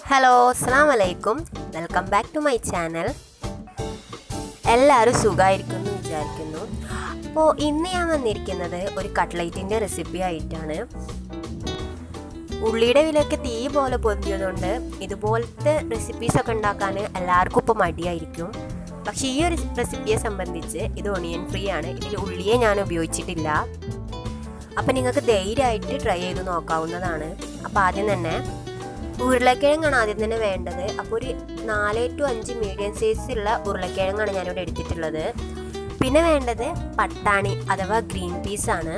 hello അസ്സാം വലൈക്കും welcome back to my channel എല്ലാവരും സുഖമായിരിക്കും എന്ന് വിചാരിക്കുന്നു അപ്പോൾ ഇന്ന് ഞാൻ വന്നിരിക്കുന്നത് ഒരു കട്ട്ലൈറ്റിൻ്റെ റെസിപ്പി ആയിട്ടാണ് ഉള്ളിയുടെ വിലയൊക്കെ തീ പോലെ പൊന്തിയതുകൊണ്ട് ഇതുപോലത്തെ റെസിപ്പീസൊക്കെ ഉണ്ടാക്കാൻ എല്ലാവർക്കും ഇപ്പോൾ മടിയായിരിക്കും പക്ഷേ ഈ ഒരു റെസിപ്പിയെ സംബന്ധിച്ച് ഇത് ഒണിയൻ ഫ്രീ ആണ് ഇതിൽ ഉള്ളിയെ ഞാൻ ഉപയോഗിച്ചിട്ടില്ല അപ്പം നിങ്ങൾക്ക് ധൈര്യമായിട്ട് ട്രൈ ചെയ്ത് നോക്കാവുന്നതാണ് അപ്പോൾ ആദ്യം തന്നെ ഉരുളക്കിഴങ്ങാണ് ആദ്യം തന്നെ വേണ്ടത് അപ്പോൾ ഒരു നാല് ടു അഞ്ച് മീഡിയം സൈസുള്ള ഉരുളക്കിഴങ്ങാണ് ഞാനിവിടെ എടുത്തിട്ടുള്ളത് പിന്നെ വേണ്ടത് പട്ടാണി അഥവാ ഗ്രീൻ പീസ് ആണ്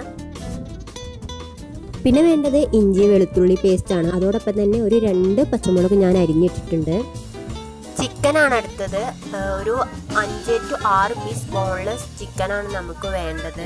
പിന്നെ വേണ്ടത് ഇഞ്ചി വെളുത്തുള്ളി പേസ്റ്റ് ആണ് അതോടൊപ്പം തന്നെ ഒരു രണ്ട് പച്ചമുളക് ഞാൻ അരിഞ്ഞിട്ടിട്ടുണ്ട് ചിക്കനാണ് അടുത്തത് ഏഹ് ഒരു അഞ്ച് ടു ആറ് പീസ് ബോൺലെസ് ചിക്കനാണ് നമുക്ക് വേണ്ടത്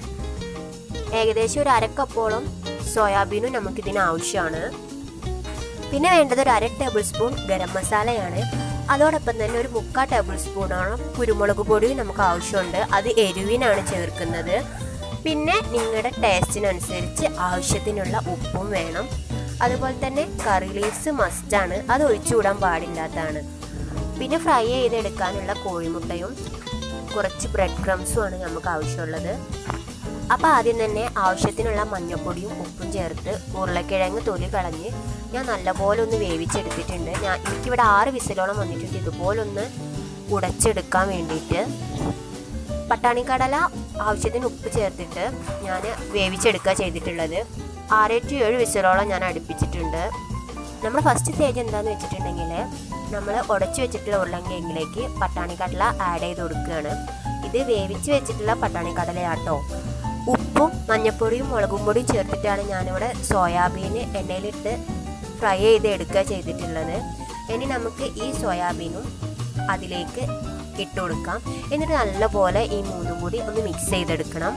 ഏകദേശം ഒരു അരക്കപ്പോളം സോയാബീനും നമുക്കിതിന് ആവശ്യമാണ് പിന്നെ വേണ്ടത് ഒരു അര ടേബിൾ സ്പൂൺ ഗരം മസാലയാണ് അതോടൊപ്പം തന്നെ ഒരു മുക്കാൽ ടേബിൾ സ്പൂണോളം കുരുമുളക് പൊടിയും നമുക്ക് ആവശ്യമുണ്ട് അത് എരിവിനാണ് ചേർക്കുന്നത് പിന്നെ നിങ്ങളുടെ ടേസ്റ്റിനനുസരിച്ച് ആവശ്യത്തിനുള്ള ഉപ്പും വേണം അതുപോലെ തന്നെ കറി ലീവ്സ് മസ്റ്റാണ് അത് ഒഴിച്ചുകൂടാൻ പാടില്ലാത്തതാണ് പിന്നെ ഫ്രൈ ചെയ്തെടുക്കാനുള്ള കോഴിമുട്ടയും കുറച്ച് ബ്രെഡ് ക്രംസുമാണ് നമുക്ക് ആവശ്യമുള്ളത് അപ്പോൾ ആദ്യം തന്നെ ആവശ്യത്തിനുള്ള മഞ്ഞൾപ്പൊടിയും ഉപ്പും ചേർത്ത് ഉരുളക്കിഴങ്ങ് തൊലി കളഞ്ഞ് ഞാൻ നല്ലപോലെ ഒന്ന് വേവിച്ചെടുത്തിട്ടുണ്ട് ഞാൻ എനിക്കിവിടെ ആറ് വിസിലോളം വന്നിട്ടുണ്ട് ഇതുപോലെ ഒന്ന് ഉടച്ചെടുക്കാൻ വേണ്ടിയിട്ട് പട്ടാണിക്കടല ആവശ്യത്തിന് ഉപ്പ് ചേർത്തിട്ട് ഞാൻ വേവിച്ചെടുക്കുക ചെയ്തിട്ടുള്ളത് ആറ് ടു ഏഴ് വിസിലോളം ഞാൻ അടുപ്പിച്ചിട്ടുണ്ട് നമ്മുടെ ഫസ്റ്റ് സ്റ്റേജ് എന്താണെന്ന് വെച്ചിട്ടുണ്ടെങ്കിൽ നമ്മൾ ഉടച്ചു വെച്ചിട്ടുള്ള ഉരുളങ്കിലേക്ക് പട്ടാണിക്കടല ആഡ് ചെയ്ത് കൊടുക്കുകയാണ് ഇത് വേവിച്ച് വെച്ചിട്ടുള്ള പട്ടാണിക്കടലയാട്ടോ ഉപ്പും മഞ്ഞൾപ്പൊടിയും മുളകും പൊടിയും ചേർത്തിട്ടാണ് ഞാനിവിടെ സോയാബീൻ എണ്ണയിലിട്ട് ഫ്രൈ ചെയ്ത് എടുക്കുക ചെയ്തിട്ടുള്ളത് ഇനി നമുക്ക് ഈ സോയാബീനും അതിലേക്ക് ഇട്ട് കൊടുക്കാം എന്നിട്ട് നല്ലപോലെ ഈ മൂന്നും കൂടി ഒന്ന് മിക്സ് ചെയ്തെടുക്കണം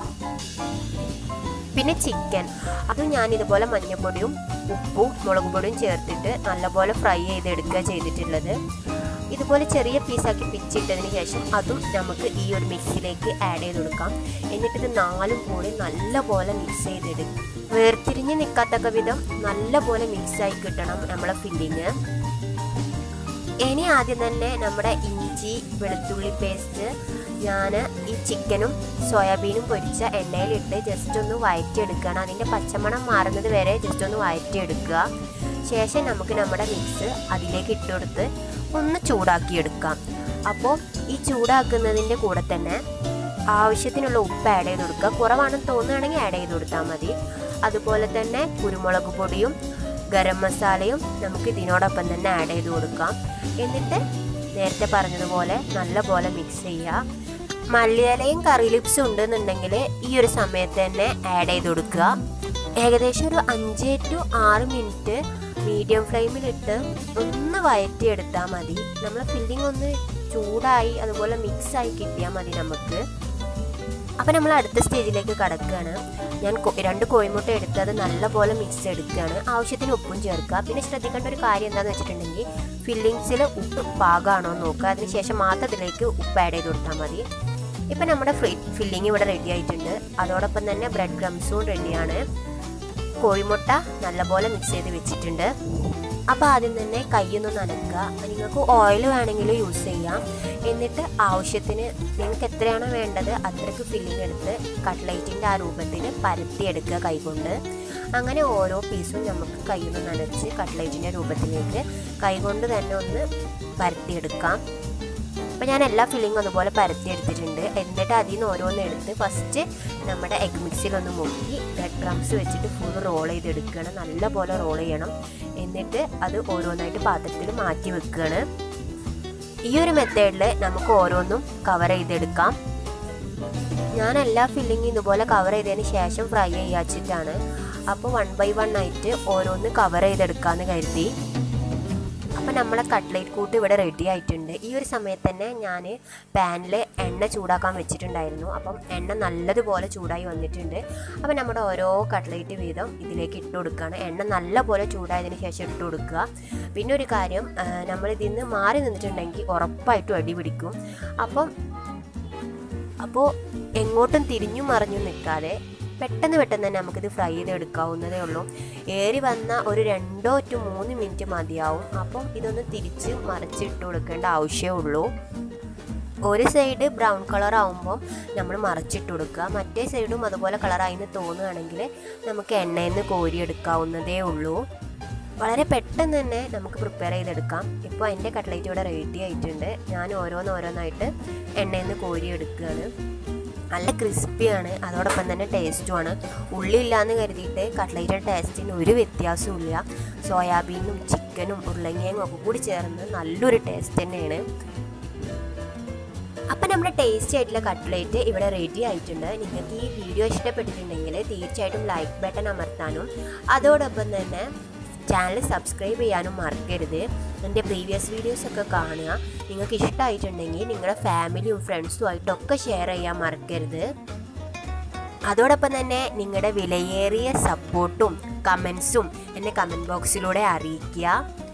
പിന്നെ ചിക്കൻ അതും ഞാൻ ഇതുപോലെ മഞ്ഞൾപ്പൊടിയും ഉപ്പും മുളക് പൊടിയും ചേർത്തിട്ട് നല്ലപോലെ ഫ്രൈ ചെയ്തെടുക്കുക ചെയ്തിട്ടുള്ളത് ഇതുപോലെ ചെറിയ പീസാക്കി പിച്ചിട്ടതിന് ശേഷം അതും നമുക്ക് ഈ ഒരു മിക്സിലേക്ക് ആഡ് ചെയ്ത് കൊടുക്കാം എന്നിട്ട് ഇത് നാലും കൂടി നല്ലപോലെ മിക്സ് ചെയ്തെടുക്കും വേർതിരിഞ്ഞ് നിൽക്കാത്തക്ക വിധം നല്ലപോലെ മിക്സായി കിട്ടണം നമ്മളെ ഫില്ലിങ് ഇനി ആദ്യം തന്നെ നമ്മുടെ ഇഞ്ചി വെളുത്തുള്ളി പേസ്റ്റ് ഞാൻ ഈ ചിക്കനും സോയാബീനും പൊരിച്ച എണ്ണയിലിട്ട് ജസ്റ്റ് ഒന്ന് വഴറ്റിയെടുക്കണം അതിൻ്റെ പച്ചമണം മാറുന്നത് വരെ ജസ്റ്റ് ഒന്ന് വഴറ്റിയെടുക്കുക ശേഷം നമുക്ക് നമ്മുടെ മിക്സ് അതിലേക്ക് ഇട്ട് കൊടുത്ത് ഒന്ന് ചൂടാക്കിയെടുക്കാം അപ്പോൾ ഈ ചൂടാക്കുന്നതിൻ്റെ കൂടെ തന്നെ ആവശ്യത്തിനുള്ള ഉപ്പ് ആഡ് ചെയ്ത് കൊടുക്കുക കുറവാണെന്ന് തോന്നുകയാണെങ്കിൽ ആഡ് ചെയ്ത് കൊടുത്താൽ മതി അതുപോലെ തന്നെ കുരുമുളക് പൊടിയും ഗരം മസാലയും നമുക്ക് ഇതിനോടൊപ്പം തന്നെ ആഡ് ചെയ്ത് കൊടുക്കാം എന്നിട്ട് നേരത്തെ പറഞ്ഞതുപോലെ നല്ലപോലെ മിക്സ് ചെയ്യുക മല്ലിയിലയും കറി ലിപ്സും ഉണ്ടെന്നുണ്ടെങ്കിൽ ഈ ഒരു സമയത്ത് തന്നെ ആഡ് ചെയ്ത് കൊടുക്കുക ഏകദേശം ഒരു അഞ്ച് ടു ആറ് മിനിറ്റ് മീഡിയം ഫ്ലെയിമിലിട്ട് ഒന്ന് വയറ്റിയെടുത്താൽ മതി നമ്മൾ ഫില്ലിംഗ് ഒന്ന് ചൂടായി അതുപോലെ മിക്സായി കിട്ടിയാൽ മതി നമുക്ക് അപ്പം നമ്മൾ അടുത്ത സ്റ്റേജിലേക്ക് കടക്കുകയാണ് ഞാൻ രണ്ട് കോഴിമുട്ട എടുത്ത് അത് നല്ലപോലെ മിക്സ് എടുക്കുകയാണ് ആവശ്യത്തിന് ഉപ്പും ചേർക്കുക പിന്നെ ശ്രദ്ധിക്കേണ്ട ഒരു കാര്യം എന്താണെന്ന് വെച്ചിട്ടുണ്ടെങ്കിൽ ഫില്ലിങ്സിൽ ഉപ്പ് പാകമാണോ നോക്കുക അതിനുശേഷം മാത്രം അതിലേക്ക് ഉപ്പ് ആഡ് ചെയ്ത് കൊടുത്താൽ മതി ഇപ്പം നമ്മുടെ ഫ്രീ ഫില്ലിങ് ഇവിടെ റെഡി ആയിട്ടുണ്ട് അതോടൊപ്പം തന്നെ ബ്രെഡ് ക്രംസും റെഡിയാണ് കോഴിമുട്ട നല്ലപോലെ മിക്സ് ചെയ്ത് വെച്ചിട്ടുണ്ട് അപ്പോൾ ആദ്യം തന്നെ കൈയൊന്ന് നനക്കുക നിങ്ങൾക്ക് ഓയിൽ വേണമെങ്കിൽ യൂസ് ചെയ്യാം എന്നിട്ട് ആവശ്യത്തിന് നിങ്ങൾക്ക് എത്രയാണോ വേണ്ടത് അത്രയ്ക്ക് ഫില്ലിംഗ് എടുത്ത് കട്ട്ലൈറ്റിൻ്റെ ആ രൂപത്തിൽ പരത്തിയെടുക്കുക കൈകൊണ്ട് അങ്ങനെ ഓരോ പീസും നമുക്ക് കൈയൊന്ന് നനച്ച് കട്ട്ലൈറ്റിൻ്റെ രൂപത്തിലേക്ക് കൈകൊണ്ട് തന്നെ ഒന്ന് പരത്തിയെടുക്കാം അപ്പോൾ ഞാൻ എല്ലാ ഫില്ലിങ്ങും അതുപോലെ പരത്തിയെടുത്തിട്ടുണ്ട് എന്നിട്ട് അതിൽ നിന്ന് ഓരോന്ന് എടുത്ത് ഫസ്റ്റ് നമ്മുടെ എഗ് മിക്സിലൊന്ന് മുക്കി ബ്രെഡ് ക്രംസ് വെച്ചിട്ട് ഫുൾ റോൾ ചെയ്തെടുക്കണം നല്ലപോലെ റോൾ ചെയ്യണം എന്നിട്ട് അത് ഓരോന്നായിട്ട് പാത്രത്തിൽ മാറ്റി വെക്കുകയാണ് ഈ ഒരു മെത്തേഡിൽ നമുക്ക് ഓരോന്നും കവർ ചെയ്തെടുക്കാം ഞാൻ എല്ലാ ഫില്ലിങ്ങും ഇതുപോലെ കവർ ചെയ്തതിന് ശേഷം ഫ്രൈ ചെയ്യാച്ചിട്ടാണ് അപ്പോൾ വൺ ബൈ വൺ ആയിട്ട് ഓരോന്ന് കവർ ചെയ്തെടുക്കാമെന്ന് കരുതി അപ്പോൾ നമ്മളെ കട്ട്ലേറ്റ് കൂട്ട് ഇവിടെ റെഡി ആയിട്ടുണ്ട് ഈ ഒരു സമയത്ത് തന്നെ ഞാൻ പാനിൽ എണ്ണ ചൂടാക്കാൻ വെച്ചിട്ടുണ്ടായിരുന്നു അപ്പം എണ്ണ നല്ലതുപോലെ ചൂടായി വന്നിട്ടുണ്ട് അപ്പോൾ നമ്മുടെ ഓരോ കട്ട്ലേറ്റ് വീതം ഇതിലേക്ക് ഇട്ട് കൊടുക്കുകയാണ് എണ്ണ നല്ലപോലെ ചൂടായതിന് ശേഷം ഇട്ട് കൊടുക്കുക പിന്നെ ഒരു കാര്യം നമ്മൾ ഇതിൽ നിന്ന് മാറി നിന്നിട്ടുണ്ടെങ്കിൽ ഉറപ്പായിട്ടും അടി പിടിക്കും അപ്പം അപ്പോൾ എങ്ങോട്ടും തിരിഞ്ഞു മറിഞ്ഞു നിൽക്കാതെ പെട്ടെന്ന് പെട്ടെന്ന് തന്നെ നമുക്കിത് ഫ്രൈ ചെയ്തെടുക്കാവുന്നതേ ഉള്ളൂ ഏറി വന്ന ഒരു രണ്ടോ ടു മൂന്ന് മിനിറ്റ് മതിയാവും അപ്പം ഇതൊന്ന് തിരിച്ച് മറിച്ചിട്ട് കൊടുക്കേണ്ട ആവശ്യമേ ഉള്ളൂ ഒരു സൈഡ് ബ്രൗൺ കളർ ആവുമ്പോൾ നമ്മൾ മറിച്ചിട്ട് കൊടുക്കുക മറ്റേ സൈഡും അതുപോലെ കളറായി എന്ന് തോന്നുകയാണെങ്കിൽ നമുക്ക് എണ്ണയിൽ നിന്ന് കോരിയെടുക്കാവുന്നതേ ഉള്ളൂ വളരെ പെട്ടെന്ന് തന്നെ നമുക്ക് പ്രിപ്പയർ ചെയ്തെടുക്കാം ഇപ്പോൾ എൻ്റെ കട്ട്ലേറ്റ് ഇവിടെ റെഡി ആയിട്ടുണ്ട് ഞാൻ ഓരോന്ന് ഓരോന്നായിട്ട് എണ്ണയിൽ നിന്ന് കോരിയെടുക്കുകയാണ് നല്ല ക്രിസ്പിയാണ് അതോടൊപ്പം തന്നെ ടേസ്റ്റുമാണ് ഉള്ളി ഇല്ലാന്ന് കരുതിയിട്ട് കട്ട്ലേറ്റിൻ്റെ ടേസ്റ്റിന് ഒരു വ്യത്യാസവും ഇല്ല സോയാബീനും ചിക്കനും ഉരുളങ്ങിയും ഒക്കെ കൂടി ചേർന്ന് നല്ലൊരു ടേസ്റ്റ് തന്നെയാണ് അപ്പം നമ്മുടെ ടേസ്റ്റി ആയിട്ടുള്ള കട്ട്ലേറ്റ് ഇവിടെ റെഡി ആയിട്ടുണ്ട് നിങ്ങൾക്ക് ഈ വീഡിയോ ഇഷ്ടപ്പെട്ടിട്ടുണ്ടെങ്കിൽ തീർച്ചയായിട്ടും ലൈക്ക് ബട്ടൺ അമർത്താനും അതോടൊപ്പം തന്നെ ചാനൽ സബ്സ്ക്രൈബ് ചെയ്യാനും മറക്കരുത് എൻ്റെ പ്രീവിയസ് വീഡിയോസൊക്കെ കാണുക നിങ്ങൾക്ക് ഇഷ്ടമായിട്ടുണ്ടെങ്കിൽ നിങ്ങളുടെ ഫാമിലിയും ഫ്രണ്ട്സും ആയിട്ടൊക്കെ ഷെയർ ചെയ്യാൻ മറക്കരുത് അതോടൊപ്പം തന്നെ നിങ്ങളുടെ വിലയേറിയ സപ്പോർട്ടും കമൻസും എന്നെ കമൻറ്റ് ബോക്സിലൂടെ അറിയിക്കുക